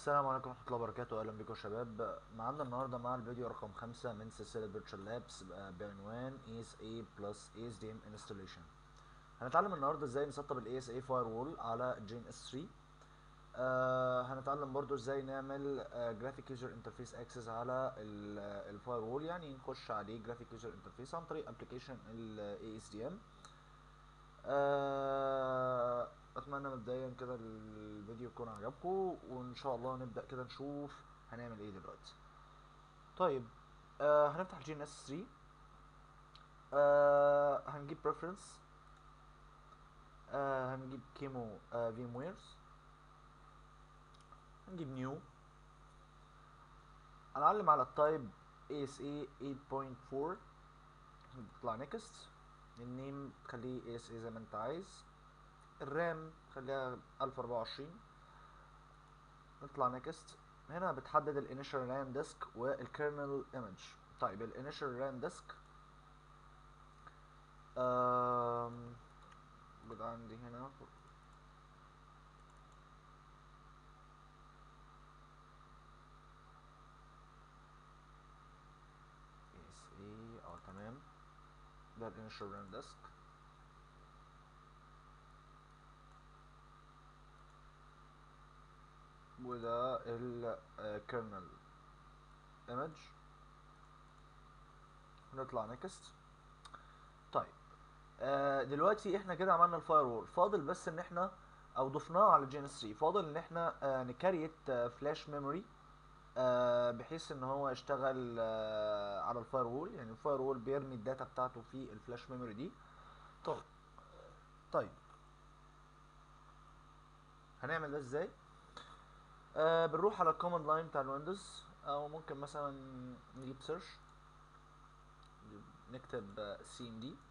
السلام عليكم ورحمة الله وبركاته أهلا بكم يا شباب معانا النهاردة مع الفيديو رقم خمسة من سلسلة فيرتشوال لابس بعنوان ESA plus ASDM installation هنتعلم النهاردة ازاي نسطب ال ASA firewall على جين اس 3 آه هنتعلم برضو ازاي نعمل جرافيك يوزر انترفيس اكسس على الفاير يعني نخش عليه جرافيك يوزر انترفيس عن طريق ابلكيشن ال ASDM آه اتمنى مبدئيا كده الفيديو يكون عجبكم وان شاء الله نبدا كده نشوف هنعمل ايه دلوقتي طيب آه هنفتح الجي ان اس 3 آه هنجيب preference آه هنجيب كيمو آه فيم ويرز هنجيب نيو هنعلم على التايب ASA 8.4 نطلع نيكست النيم خليه ASA زي ما انت عايز الرام خليها 1024 نطلع نيكست هنا بتحدد الانيشال رام ديسك والكيرنل ايمج طيب الانيشال رام ديسك موجود عندي هنا اس اي اه تمام ده الانيشال رام ديسك وده الكيرنل ايمج نطلع نيكست طيب آه دلوقتي احنا كده عملنا الفاير وول فاضل بس ان احنا او ضفناه على جين 3 فاضل ان احنا آه نكريت آه فلاش ميموري آه بحيث ان هو يشتغل آه على الفاير وول يعني الفاير وول بيرمي الداتا بتاعته في الفلاش ميموري دي طيب طيب هنعمل ده ازاي آه بنروح على الكوماند لاين بتاع الويندوز او ممكن مثلا نجيب سيرش نكتب سي ام دي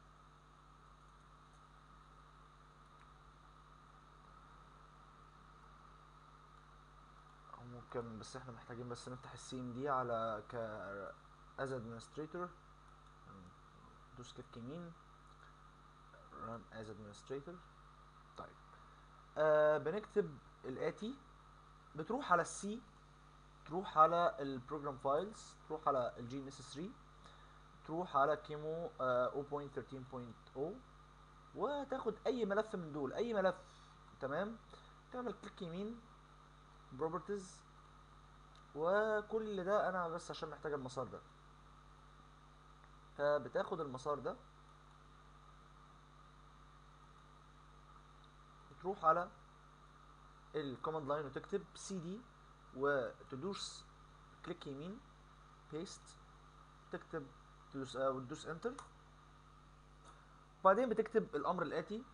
او ممكن بس احنا محتاجين بس نفتح السي ام دي على ك از ادمنستريتور دوس كليك يمين run as administrator طيب آه بنكتب الاتي بتروح على السي تروح على البروجرام فايلز تروح على الجي ان اس 3 تروح على كيمو 0.13.0 وتاخد اي ملف من دول اي ملف تمام تعمل كليك يمين بروبرتيز وكل ده انا بس عشان محتاج المسار ده فبتاخد المسار ده وتروح على الكوماند لاين وتكتب سي دي وتدوس كليك يمين بيست تكتب تدوس آه وتدوس انتر وبعدين بتكتب الامر الاتي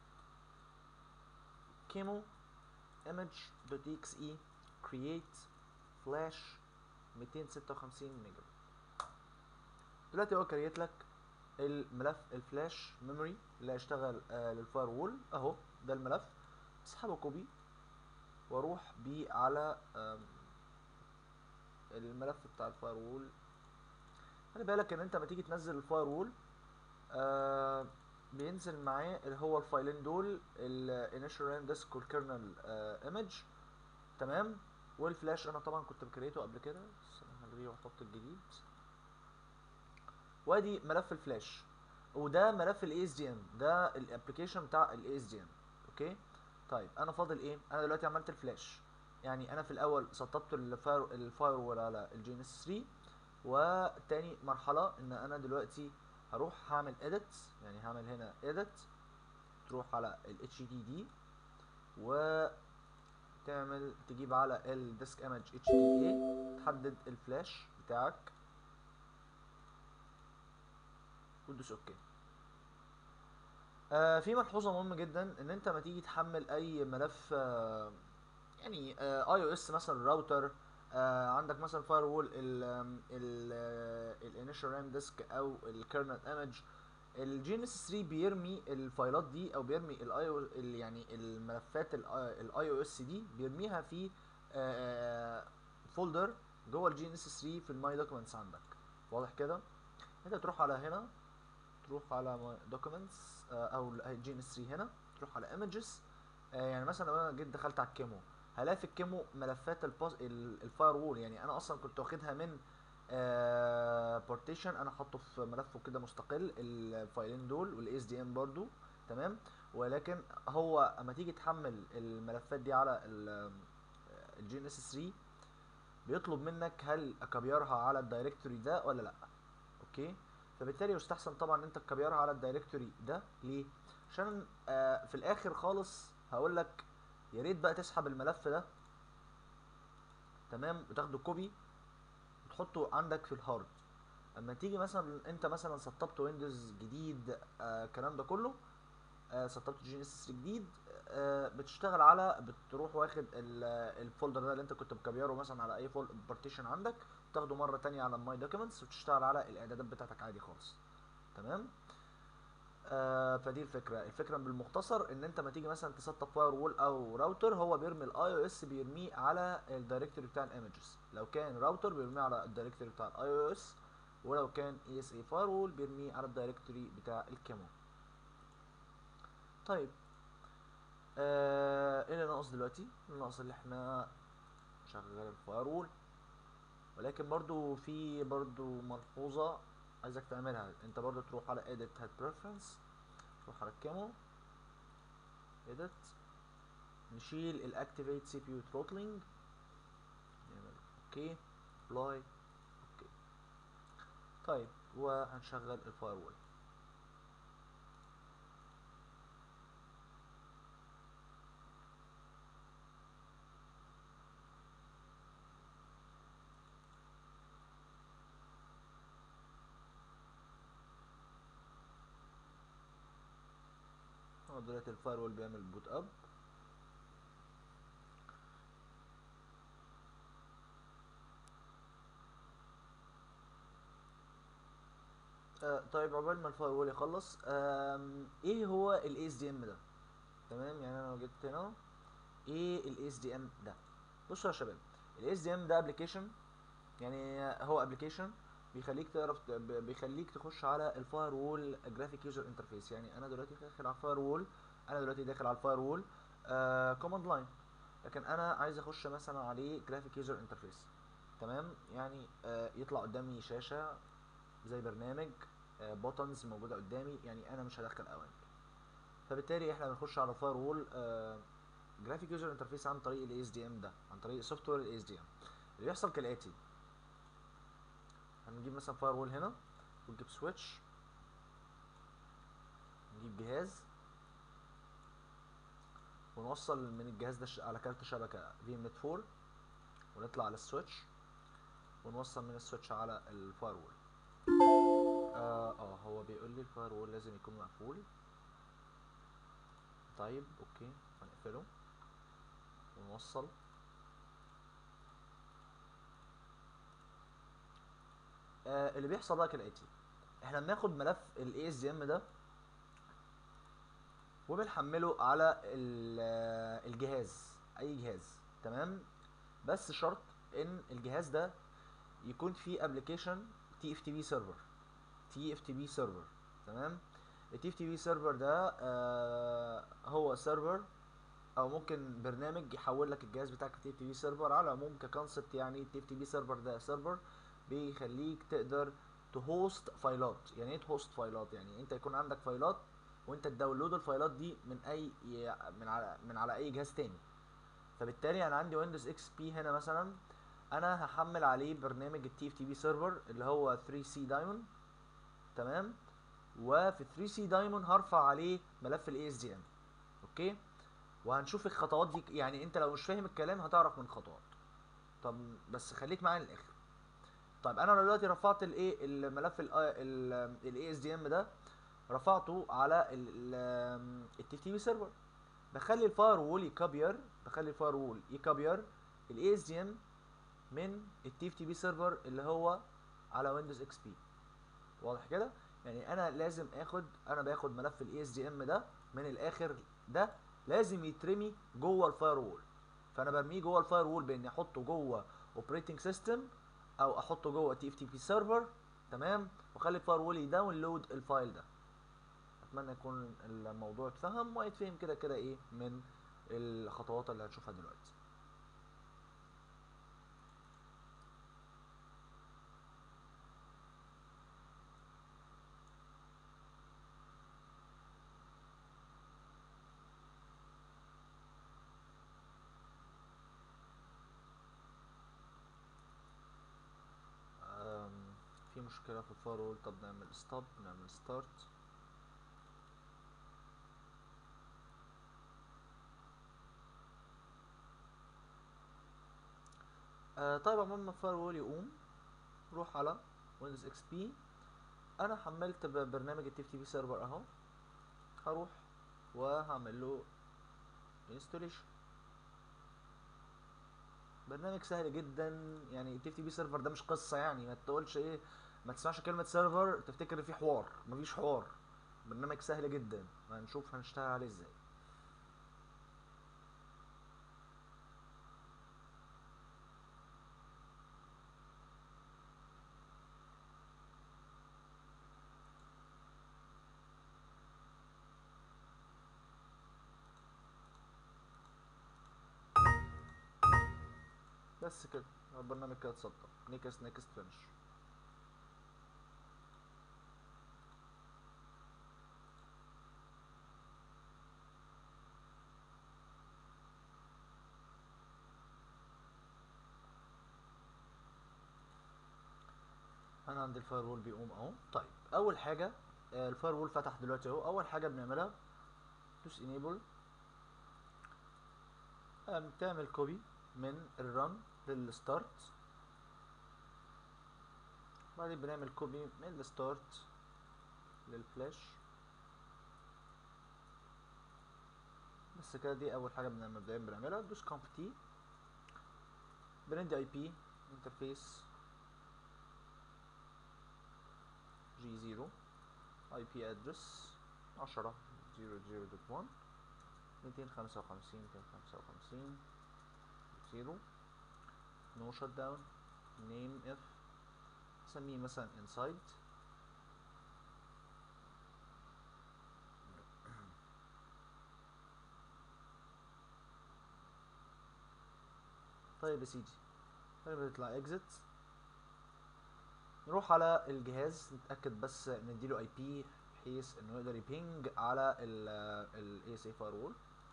كيمو image.exe create flash 256 ميجا دلوقتي هو كريت لك الملف الفلاش ميموري اللي هيشتغل آه للفاير وول اهو ده الملف اسحبه كوبي واروح بيه على الملف بتاع الفاير وول خلي بالك ان انت لما تيجي تنزل الفاير وول بينزل معاه اللي هو الفايلين دول الانيشال رام ديسك والكيرنل ايمج تمام والفلاش انا طبعا كنت مكريته قبل كده بس انا هلغيه واحط الجديد وادي ملف الفلاش وده ملف الاي اس دي ام ده الابلكيشن بتاع الاي اس دي ام اوكي طيب انا فاضل ايه انا دلوقتي عملت الفلاش يعني انا في الاول سطبت الفاير الفاير وول على الجي ان اس 3 وتاني مرحله ان انا دلوقتي هروح هعمل اديت يعني هعمل هنا اديت تروح على الاتش دي دي و تعمل تجيب على الديسك ايمج اتش دي اي تحدد الفلاش بتاعك وتدوس اوكي آه في ملحوظه مهمه جدا ان انت ما تيجي تحمل اي ملف آه يعني اي او اس مثلا راوتر آه عندك مثلا فاير وول الانيشال رام ديسك او الكيرنل ايمج الجي ان اس 3 بيرمي الفايلات دي او بيرمي الاي يعني الملفات الاي او اس دي بيرميها في آه فولدر جوه الجي ان اس 3 في الماي دوكيومنتس عندك واضح كده انت تروح على هنا تروح على documents او جي ان 3 هنا تروح على images آه يعني مثلا لو انا جيت دخلت على الكيمو هلاقي في الكيمو ملفات الباس الفاير وول يعني انا اصلا كنت واخدها من بارتيشن انا حاطه في ملفه كده مستقل الفايلين دول والاس دي ام برضو تمام ولكن هو اما تيجي تحمل الملفات دي على الجي ان اس 3 بيطلب منك هل اكبيرها على الدايركتوري ده ولا لا اوكي فبالتالي يستحسن طبعا انت تكبيرها على الدايركتوري ده ليه عشان آه في الاخر خالص هقول لك يا ريت بقى تسحب الملف ده تمام وتاخده كوبي وتحطه عندك في الهارد اما تيجي مثلا انت مثلا سطبت ويندوز جديد آه الكلام ده كله آه سطبت جي اس 3 جديد آه بتشتغل على بتروح واخد الفولدر ده اللي انت كنت مكبيره مثلا على اي بارتيشن عندك تاخده مره تانية على ماي دوكيومنتس وتشتغل على الاعدادات بتاعتك عادي خالص تمام آه فدي الفكره الفكره بالمختصر ان انت ما تيجي مثلا تسطب فاير وول او راوتر هو بيرمي الاي او اس بيرميه على الدايركتوري بتاع الايمجز لو كان راوتر بيرميه على الدايركتوري بتاع الاي او اس ولو كان اي اس اي فاير وول بيرميه على الدايركتوري بتاع الكامو طيب آه ايه اللي ناقص دلوقتي اللي ناقص اللي احنا شغال الفاير وول ولكن برضو في برضو ملحوظة عايزك تعملها انت برضو تروح على edit head preference تروح على الكامو edit نشيل ال activate CPU throttling نعمل اوكي apply اوكي طيب وهنشغل الفاير وول هو دلوقتي الفاير وول بيعمل بوت اب آه طيب عقبال ما الفاير وول يخلص ايه هو الاس دي ام ده تمام يعني انا لو جبت هنا ايه الاس دي ام ده بصوا يا شباب الاس دي ام ده ابلكيشن يعني هو ابلكيشن بيخليك تعرف بيخليك تخش على الفاير وول جرافيك يوزر انترفيس يعني انا دلوقتي داخل على الفاير وول انا دلوقتي داخل على الفاير وول كوماند لاين لكن انا عايز اخش مثلا عليه جرافيك يوزر انترفيس تمام يعني آه يطلع قدامي شاشه زي برنامج بوتنز آه موجوده قدامي يعني انا مش هدخل اوامر فبالتالي احنا بنخش على الفاير وول جرافيك يوزر انترفيس عن طريق الاي اس دي ام ده عن طريق سوفت وير الاي اس دي ام اللي بيحصل كالاتي هنجيب مثلا فاير وول هنا ونجيب سويتش نجيب جهاز ونوصل من الجهاز ده على كارت شبكة في ام نت 4 ونطلع على السويتش ونوصل من السويتش على الفاير وول اه, اه هو بيقول لي الفاير وول لازم يكون مقفول طيب اوكي هنقفله ونوصل آه اللي بيحصل بقى كالاتي احنا بناخد ملف الاي اس دي ام ده وبنحمله على الجهاز اي جهاز تمام بس شرط ان الجهاز ده يكون فيه ابلكيشن تي اف تي بي سيرفر تي اف تي بي سيرفر تمام التي اف تي بي سيرفر ده آه هو سيرفر او ممكن برنامج يحول لك الجهاز بتاعك تي اف تي بي سيرفر على العموم ككونسبت يعني التي اف تي بي سيرفر ده سيرفر بيخليك تقدر تهوست فايلات يعني ايه تهوست فايلات يعني انت يكون عندك فايلات وانت تداونلود الفايلات دي من اي من على من على اي جهاز تاني فبالتالي انا عندي ويندوز اكس بي هنا مثلا انا هحمل عليه برنامج التي اف تي بي سيرفر اللي هو 3 سي دايموند تمام وفي 3 سي دايموند هرفع عليه ملف الاي اس دي ام اوكي وهنشوف الخطوات دي يعني انت لو مش فاهم الكلام هتعرف من الخطوات طب بس خليك معايا للاخر طيب انا دلوقتي رفعت الايه الملف الاي اس دي ام ده رفعته على التي تي بي سيرفر بخلي الفاير وول يكابير بخلي الفاير وول يكابير الاي اس دي ام من التي تي بي سيرفر اللي هو على ويندوز اكس بي واضح كده يعني انا لازم اخد انا باخد ملف الاي اس دي ام ده من الاخر ده لازم يترمي جوه الفاير وول فانا برميه جوه الفاير وول باني احطه جوه اوبريتنج سيستم او احطه جوه تي اف تي بي سيرفر تمام واخلي الفاير وول يداونلود الفايل ده اتمنى يكون الموضوع اتفهم ويتفهم كده كده ايه من الخطوات اللي هنشوفها دلوقتي مشكلة في الفايرول طب نعمل ستوب نعمل ستارت آه طيب عمال ما الفايرول يقوم روح على ويندوز اكس بي انا حملت ب- برنامج التي اف تي بي سيرفر اهو هروح وهعمل له انستوليشن برنامج سهل جدا يعني التي اف تي بي سيرفر ده مش قصه يعني ما تقولش ايه ما تسمعش كلمه سيرفر تفتكر ان في حوار مفيش حوار برنامج سهل جدا هنشوف هنشتغل عليه ازاي بس كده البرنامج كده اتسطب نيكست نيكست فينش انا عندي الفاير وول بيقوم اهو طيب اول حاجه آه، الفاير وول فتح دلوقتي اهو اول حاجه بنعملها دوس انيبل تعمل كوبي من الرن للستارت بعدين بنعمل كوبي من الستارت للفلاش بس كده دي اول حاجه بنعمل مبدئيا بنعملها دوس كونف تي بندي اي بي انترفيس جي زيرو اي بي ادرس عشرة زيرو زيرو دوت وان ميتين خمسة وخمسين ميتين خمسة وخمسين زيرو نو شت داون نيم اف سميه مثلا انسايد طيب يا سيدي طيب نطلع اكزit نروح على الجهاز نتاكد بس نديله اي بي بحيث انه يقدر يبينج على ال اي اس اي فايرول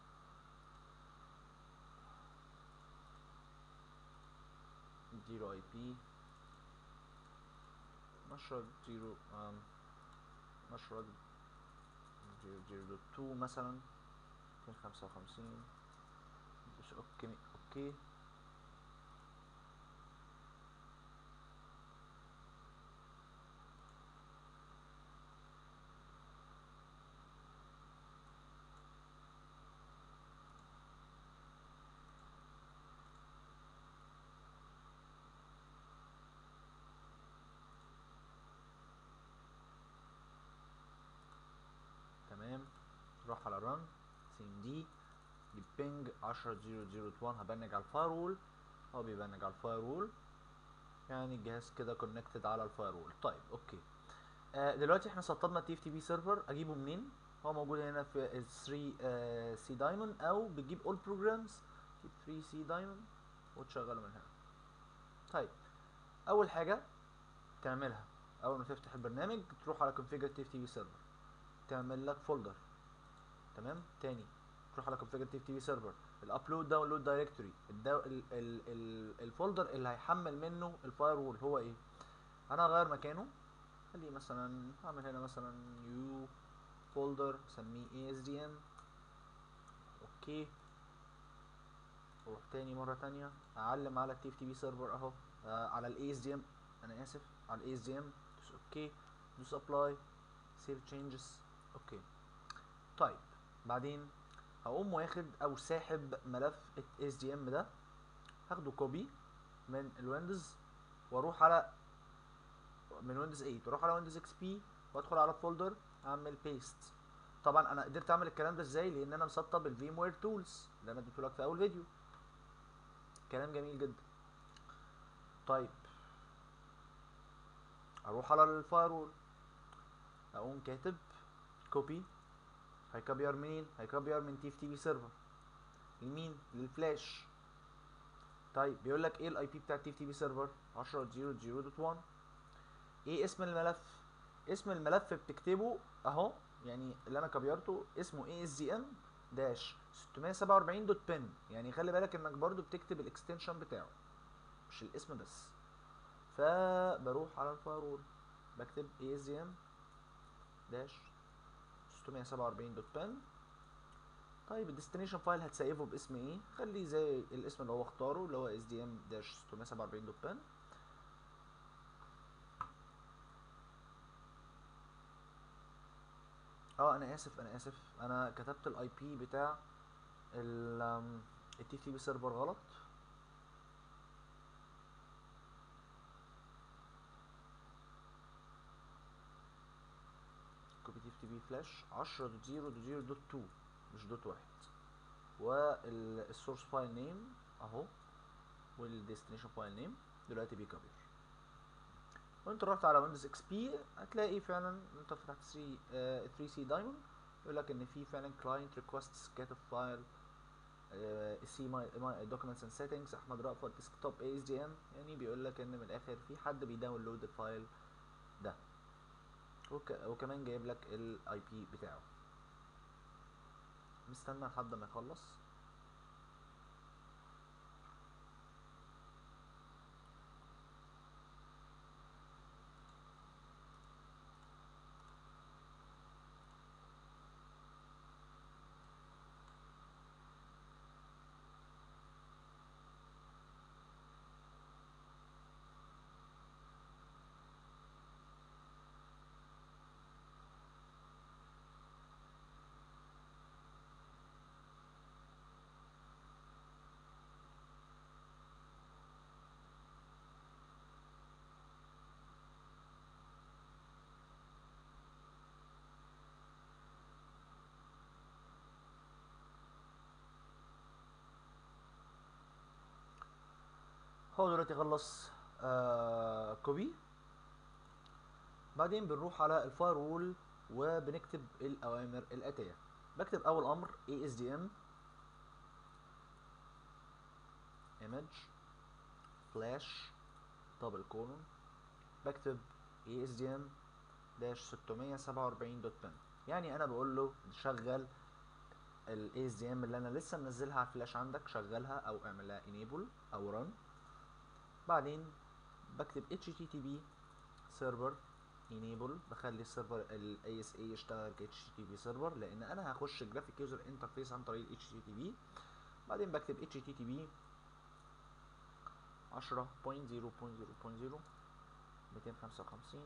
نديله اي بي مشرد زيرو آم، مشرد زيرو زيرو دوت تو مثلا ميتين خمسة وخمسين ندوس اوكي اوكي تمام روح على رن سي دي بينج 10001 هبنج على الفايرول هو بيبنج على الفايرول يعني الجهاز كده كونكتد على الفايرول طيب اوكي آه دلوقتي احنا سطبنا تي اف تي بي سيرفر اجيبه منين هو موجود هنا في ال 3 سي دايموند او بتجيب اول بروجرامز 3 سي دايموند وتشغله من هنا طيب اول حاجه تعملها اول ما تفتح البرنامج تروح على configure تي اف تي بي سيرفر تعمل لك فولدر تمام تاني تروح على configure تي اف تي بي سيرفر الابلود داونلود دايركتوري الفولدر اللي هيحمل منه الفاير وول هو ايه انا هغير مكانه خليه مثلا هعمل هنا مثلا نيو فولدر اسميه اي اس دي ام اوكي اروح تاني مره تانية اعلم على التي اف تي بي سيرفر اهو آه على الاي اس دي ام انا اسف على الاي اس دي ام دوس اوكي دوس ابلاي سيف تشينجز اوكي طيب بعدين هقوم واخد او ساحب ملف اس دي ام ده هاخده كوبي من الويندوز واروح على من ويندوز 8 واروح على ويندوز اكس بي وادخل على فولدر اعمل بيست طبعا انا قدرت اعمل الكلام ده ازاي لان انا مسطب الفيم وير تولز اللي انا اديته لك في اول فيديو كلام جميل جدا طيب اروح على الفايرول اقوم كاتب كوبي هيكبير منين هيكبير من تي اف تي بي سيرفر لمين للفلاش طيب بيقول لك ايه الاي بي بتاع تي اف تي بي سيرفر 10.0.0.1 ايه اسم الملف اسم الملف بتكتبه اهو يعني اللي انا كبيرته اسمه اي اس دي ام داش 647 دوت بن يعني خلي بالك انك برضو بتكتب الاكستنشن بتاعه مش الاسم بس فبروح على الفايرول بكتب asdm داش 647 دوت بن طيب الديستنيشن فايل هتسيفه باسم ايه خليه زي الاسم اللي هو اختاره اللي هو sdm داش 647 دوت بن اه انا اسف انا اسف انا كتبت الاي بي بتاع ال التي تي بي سيرفر غلط كوبي تي تي بي فلاش 10 دوت 0 دوت 0 دوت 2 مش دوت واحد والسورس فايل نيم اهو والديستنيشن فايل نيم دلوقتي بيكبر وانت رحت على ويندوز اكس بي هتلاقي فعلا انت فتحت 3 3 سي دايموند يقول لك ان في فعلا كلاينت ريكوست كاتب فايل سي ماي دوكيومنتس اند سيتنجز احمد رأفت ديسكتوب اي اس دي ام يعني بيقول لك ان من الاخر في حد بيداونلود الفايل ده وك وكمان جايب لك الاي بي بتاعه مستنى لحد ما يخلص هو دلوقتي خلص آه كوبي بعدين بنروح على الفاير وول وبنكتب الاوامر الاتيه بكتب اول امر asdm image flash دبل كولون بكتب asdm داش 647 دوت بن يعني انا بقول له شغل ال asdm اللي انا لسه منزلها على الفلاش عندك شغلها او اعملها enable او run بعدين بكتب http server enable بخلي السيرفر ال ASA يشتغل ك HTTP سيرفر لان انا هخش جرافيك يوزر انترفيس عن طريق ال HTTP بعدين بكتب HTTP 10.0.0.0 255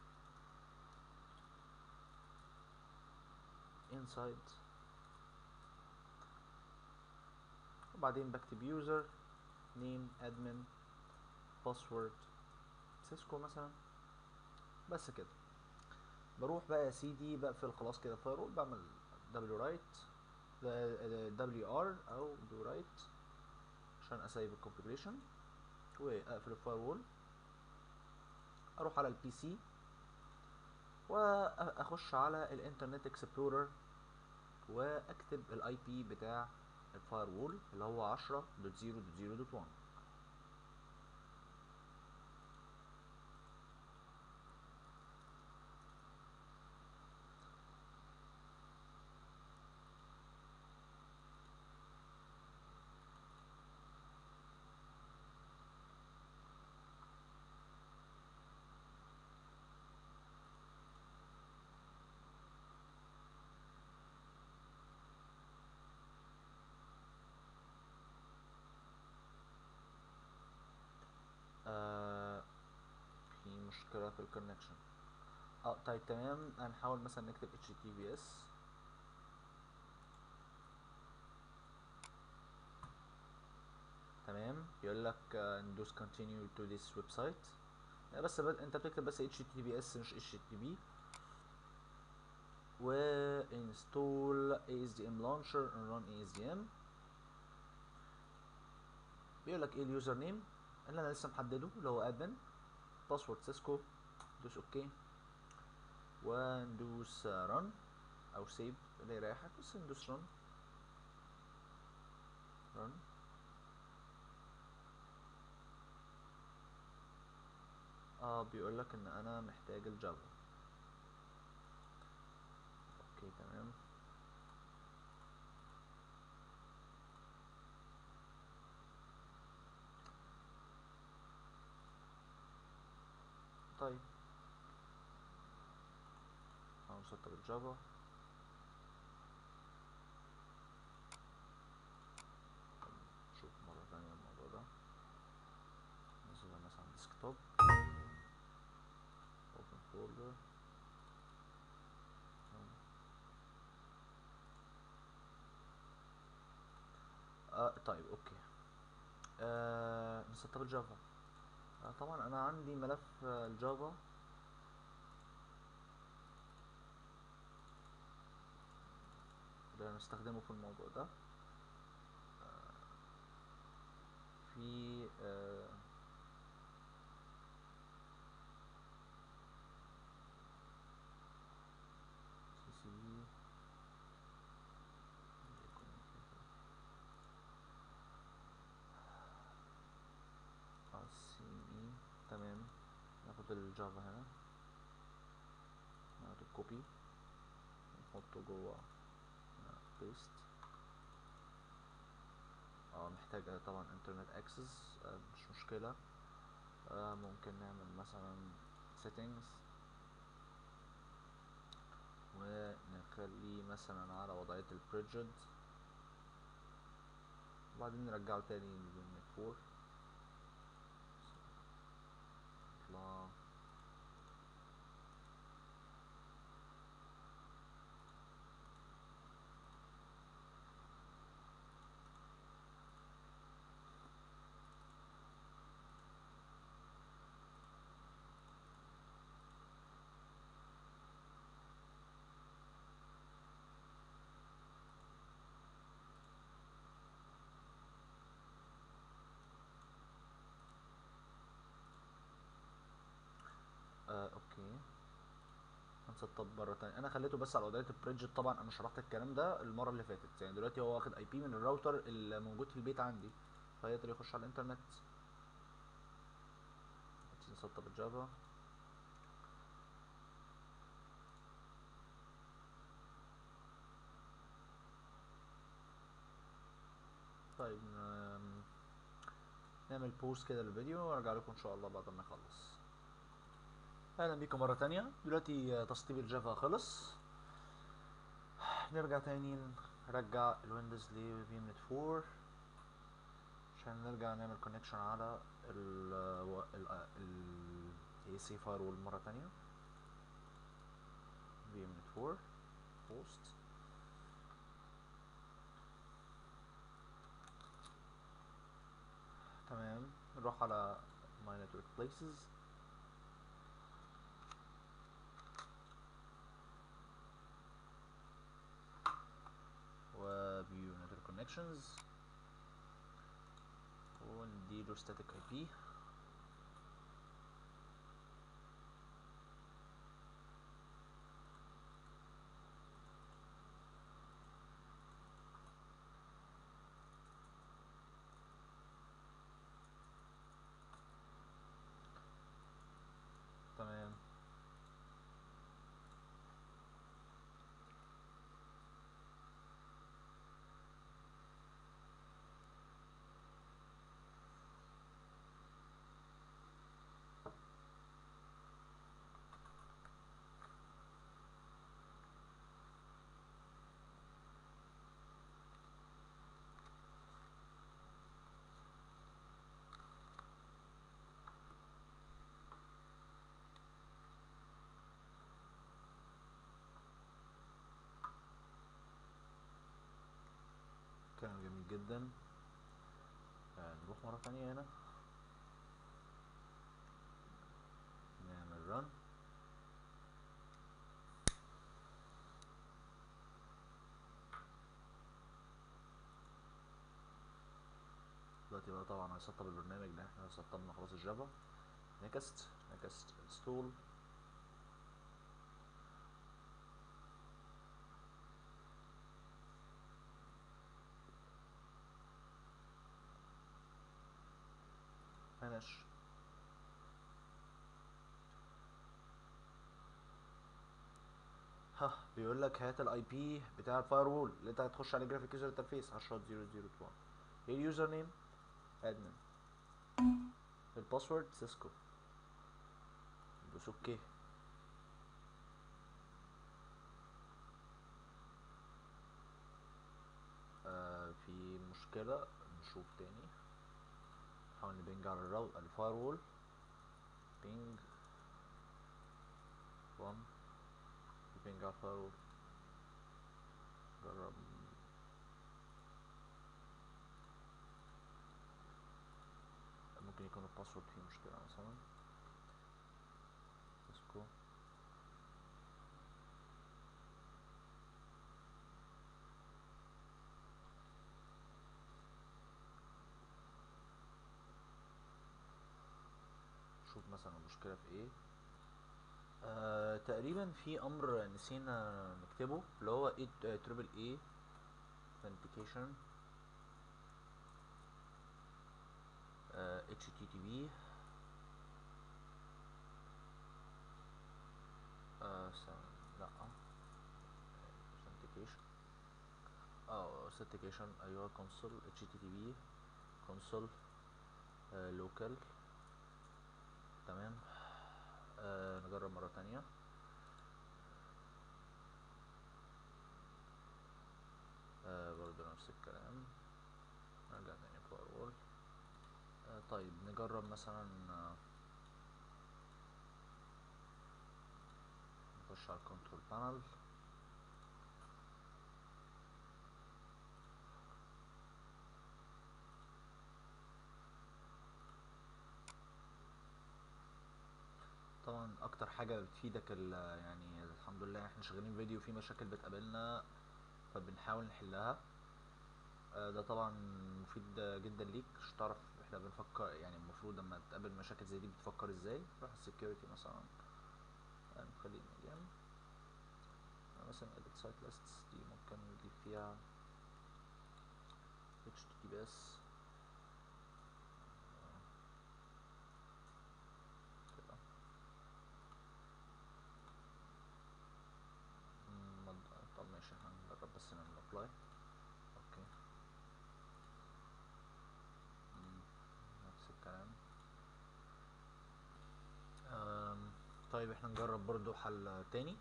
inside وبعدين بكتب user name admin باسورد سيسكو مثلا بس كده بروح بقى يا سيدي بقفل خلاص كده فايرول بعمل دبليو رايت دبليو ار او دو رايت عشان اسيب الكونفيجريشن واقفل الفايرول اروح على البي سي واخش على الانترنت اكسبلورر واكتب الاي بي بتاع الفاير وول اللي هو 10.0.0.1 آه في مشكلة في الكونكشن اه طيب تمام هنحاول مثلا نكتب https تمام يقول لك آه، ندوس continue to this website لا بس بد... انت بتكتب بس https مش http و install asdm launcher and run asdm بيقول لك ايه اليوزر نيم اللي انا لسه محدده اللي هو ادمن باسورد سيسكو دوس اوكي وندوس رن او سيف اللي يريحك بس ندوس رن رن اه بيقول لك ان انا محتاج الجافا اوكي تمام طيب نسطب الجافا نشوف مرة تانية الموضوع ده ننزلها مثلا ديسكتوب open folder آه طيب اوكي آه نسطب الجافا آه طبعا انا عندي ملف آه، الجافا اللي هنستخدمه في الموضوع ده آه، في آه، CC اه سي اي تمام ناخد الجافا هنا ناخد الكوبي نحطه جوه بيست اه محتاجة طبعا انترنت اكسس آه مش مشكلة آه ممكن نعمل مثلا settings ونخليه مثلا على وضعية البريدجد وبعدين نرجعه تاني لليونت 4 نطلع آه اوكي هنسطب مرة تانية انا خليته بس على وضعية البريدج طبعا انا شرحت الكلام ده المرة اللي فاتت يعني دلوقتي هو واخد اي بي من الراوتر اللي موجود في البيت عندي فيقدر يخش على الانترنت نسطب الجافا طيب ن- نعمل بوست كده للفيديو وارجع لكم ان شاء الله بعد ما نخلص اهلا بيكم مره تانية دلوقتي آه، تسطيب الجافا خلص نرجع تاني نرجع الويندوز لفيمنت 4 عشان نرجع نعمل كونكشن على ال ال ال AC firewall مرة تانية فيمنت 4 بوست تمام نروح على my network places و view network connections ونديله static IP تمام كلام جميل جدا آه، نروح مرة تانية هنا نعمل run دلوقتي بقى طبعا هيسطب البرنامج اللي احنا سطبنا خلاص الجافا نكست نكست انستول finish ها بيقول لك هات الاي بي بتاع الفاير وول اللي انت هتخش عليه جرافيك يوزر انترفيس 10.0.0.1 ايه اليوزر نيم ادمن الباسورد سيسكو دوس اوكي مشكلة نشوف تاني نحاول نبنج على الراو الفاير وول بينج 1 بينج على الفاير وول جرب ممكن يكون الباسورد فيه مشكلة مثلا سيسكو شوف مثلا المشكلة في ايه آه تقريبا في امر نسينا نكتبه اللي هو تريبل اي authentication آه HTTP آه ثواني، لا authentication اه authentication ايوه console HTTP console آه local تمام آه نجرب مرة تانية آه برضو نفس الكلام نرجع تاني firewall آه طيب نجرب مثلا آه نخش على الكنترول بانل طبعا اكتر حاجه بتفيدك ال- يعني الحمد لله احنا شغالين فيديو في مشاكل بتقابلنا فبنحاول نحلها آه، ده طبعا مفيد جدا ليك عشان تعرف احنا بنفكر يعني المفروض لما تقابل مشاكل زي دي بتفكر ازاي روح السكيورتي مثلا آه، نخليه مليان آه، مثلا edit site lists دي ممكن نضيف فيها https آه، كده مم، مد- طب ماشي هنجرب بس نعمل ابلاي اوكي مم، نفس الكلام آم، طيب احنا نجرب برضو حل تاني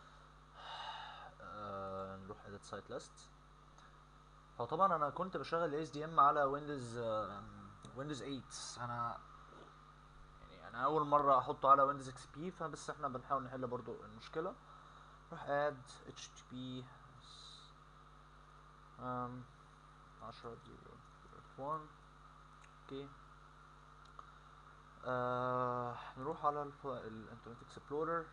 آه، نروح edit site list هو طبعا انا كنت بشغل اس دي ام على ويندوز ويندوز 8 انا يعني انا اول مره احطه على ويندوز اكس بي فبس احنا بنحاول نحل برضو المشكله روح اد اتش تي بي 10 1 اوكي آه نروح على الف- الانترنت اكسبلورر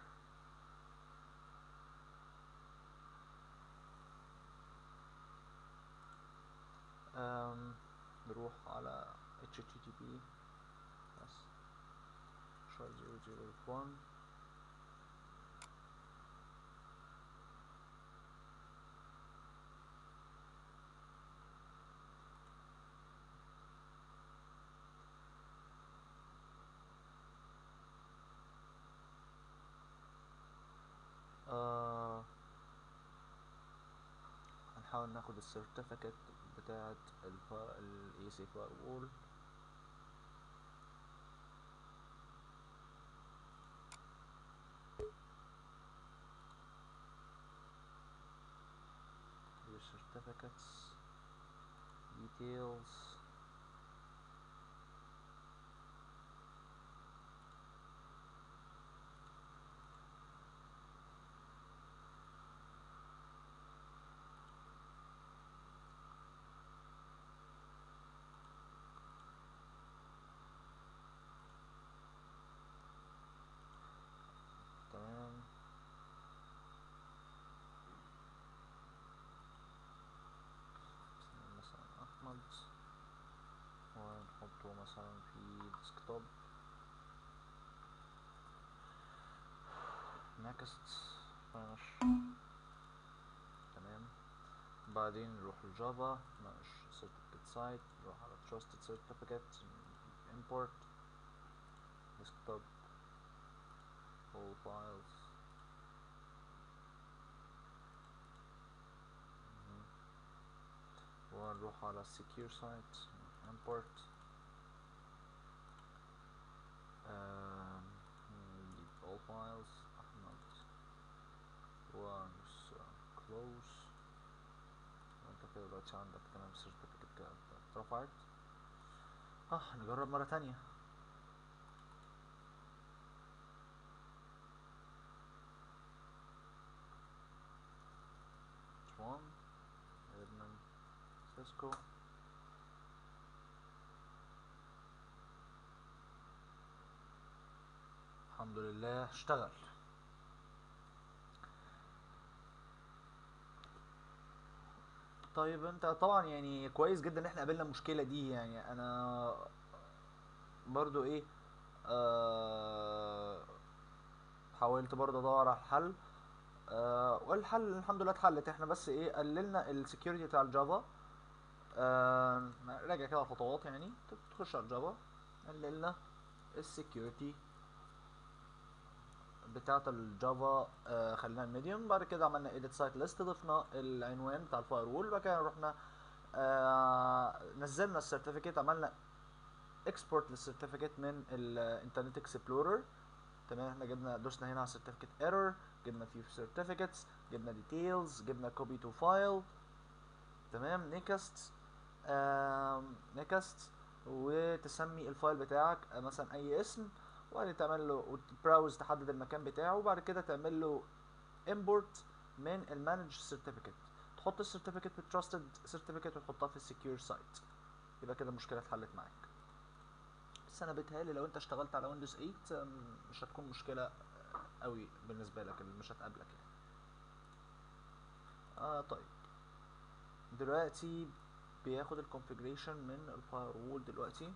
آم، نروح على http بس 10001 آه هنحاول ناخد السيرتيفيكت بتاعت الفا الاي سي فايرول your certificates details تمام اسمه مثلا احمد ونحطه مثلا في ديسكتوب next finish تمام بعدين نروح الجافا finish certificate site نروح على trusted certificate import desktop all files مهم. ونروح على secure site import um, نجيب all files احمد وندوس close وانت كده دلوقتي عندك تمام certificate كده اترفعت اه نجرب مرة تانية one admin Cisco الحمد لله اشتغل طيب انت طبعا يعني كويس جدا ان احنا قابلنا المشكله دي يعني انا برضو ايه آه حاولت برضو ادور على الحل آه والحل الحمد لله اتحلت احنا بس ايه قللنا السكيورتي بتاع الجافا آه راجع كده على الخطوات يعني تخش على الجافا قللنا السكيورتي بتاعة الجافا آه خلينا الميديوم بعد كده عملنا edit site list ضفنا العنوان بتاع الفاير وول بعد كده رحنا آه نزلنا السيرتيفيكت عملنا export للسيرتيفيكت من الانترنت اكسبلورر تمام احنا جبنا دوسنا هنا على سيرتيفيكت ايرور جبنا فيه سيرتيفيكتس جبنا ديتيلز جبنا كوبي تو فايل تمام نيكست نيكست وتسمي الفايل بتاعك آه، مثلا اي اسم وبعدين تعمل له وتبراوز تحدد المكان بتاعه وبعد كده تعمل له امبورت من المانج سيرتيفيكت تحط السيرتيفيكت بالتراستد سيرتيفيكت وتحطها في السكيور سايت يبقى كده المشكله اتحلت معاك بس انا بيتهيألي لو انت اشتغلت على ويندوز 8 أم، مش هتكون مشكله قوي بالنسبه لك اللي مش هتقابلك يعني اه طيب دلوقتي بياخد الكونفيجريشن من الفاير وول دلوقتي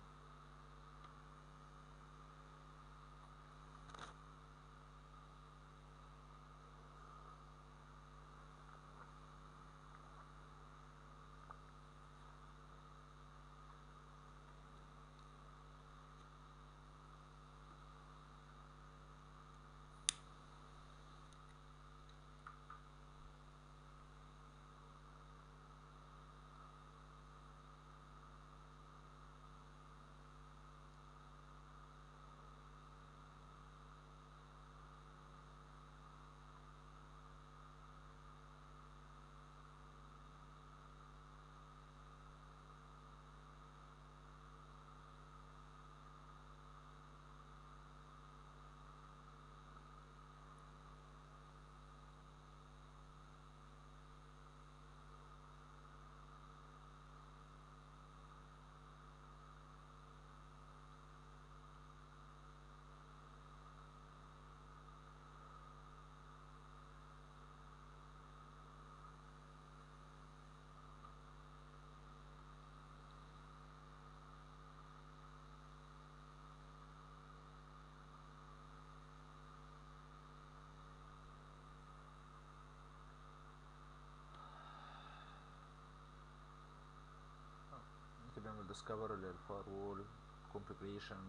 ممكن نعمل ديسكفر للفاير وول كونفيجريشن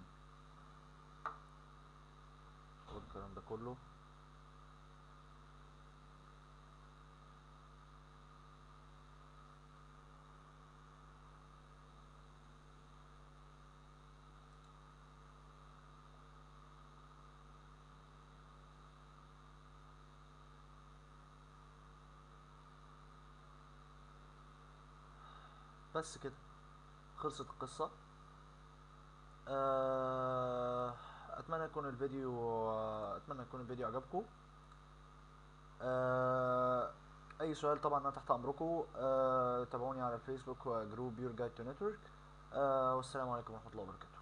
والكلام ده كله بس كده خلصت القصة آه، اتمنى يكون الفيديو اتمنى يكون الفيديو عجبكم آه، اي سؤال طبعا انا تحت امركم آه، تابعوني على الفيسبوك جروب يور جايد تو نتورك والسلام عليكم ورحمة الله وبركاته